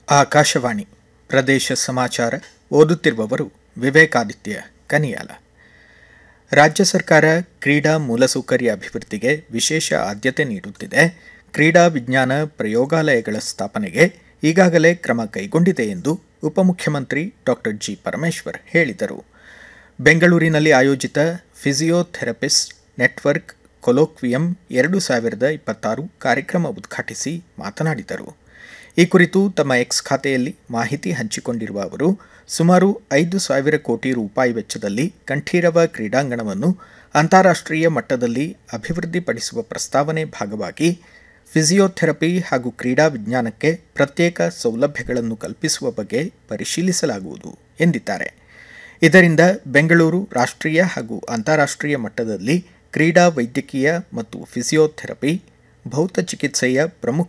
ಆಕಾಶವಾಣಿ ಪ್ರದೇಶ ಸಮಾಚಾರ ಓದುತ್ತಿರುವವರು ವಿವೇಕಾದಿತ್ಯ ಕನಿಯಾಲ ರಾಜ್ಯ ಸರ್ಕಾರ ಕ್ರೀಡಾ ಮೂಲಸೌಕರ್ಯ ಅಭಿವೃದ್ಧಿಗೆ ವಿಶೇಷ ಆದ್ಯತೆ ನೀಡುತ್ತಿದೆ ಕ್ರೀಡಾ ವಿಜ್ಞಾನ ಪ್ರಯೋಗಾಲಯಗಳ ಸ್ಥಾಪನೆಗೆ ಈಗಾಗಲೇ ಕ್ರಮ ಕೈಗೊಂಡಿದೆ ಎಂದು ಉಪಮುಖ್ಯಮಂತ್ರಿ ಡಾಕ್ಟರ್ ಜಿ ಪರಮೇಶ್ವರ್ ಹೇಳಿದರು ಬೆಂಗಳೂರಿನಲ್ಲಿ ಆಯೋಜಿತ ಫಿಸಿಯೋಥೆರಪಿಸ್ಟ್ ನೆಟ್ವರ್ಕ್ ಕೊಲೋಕ್ವಿಯಂ ಎರಡು ಸಾವಿರದ ಇಪ್ಪತ್ತಾರು ಕಾರ್ಯಕ್ರಮ ಉದ್ಘಾಟಿಸಿ ಮಾತನಾಡಿದರು ಈ ಕುರಿತು ತಮ್ಮ ಎಕ್ಸ್ ಖಾತೆಯಲ್ಲಿ ಮಾಹಿತಿ ಹಂಚಿಕೊಂಡಿರುವ ಅವರು ಸುಮಾರು ಐದು ಸಾವಿರ ಕೋಟಿ ರೂಪಾಯಿ ವೆಚ್ಚದಲ್ಲಿ ಕಂಠೀರವ ಕ್ರೀಡಾಂಗಣವನ್ನು ಅಂತಾರಾಷ್ಟ್ರೀಯ ಮಟ್ಟದಲ್ಲಿ ಅಭಿವೃದ್ಧಿಪಡಿಸುವ ಪ್ರಸ್ತಾವನೆ ಭಾಗವಾಗಿ ಫಿಸಿಯೋಥೆರಪಿ ಹಾಗೂ ಕ್ರೀಡಾ ವಿಜ್ಞಾನಕ್ಕೆ ಪ್ರತ್ಯೇಕ ಸೌಲಭ್ಯಗಳನ್ನು ಕಲ್ಪಿಸುವ ಬಗ್ಗೆ ಪರಿಶೀಲಿಸಲಾಗುವುದು ಎಂದಿದ್ದಾರೆ ಇದರಿಂದ ಬೆಂಗಳೂರು ರಾಷ್ಟ್ರೀಯ ಹಾಗೂ ಅಂತಾರಾಷ್ಟ್ರೀಯ ಮಟ್ಟದಲ್ಲಿ ಕ್ರೀಡಾ ವೈದ್ಯಕೀಯ ಮತ್ತು ಫಿಸಿಯೋಥೆರಪಿ ಭೌತ ಚಿಕಿತ್ಸೆಯ ಪ್ರಮುಖ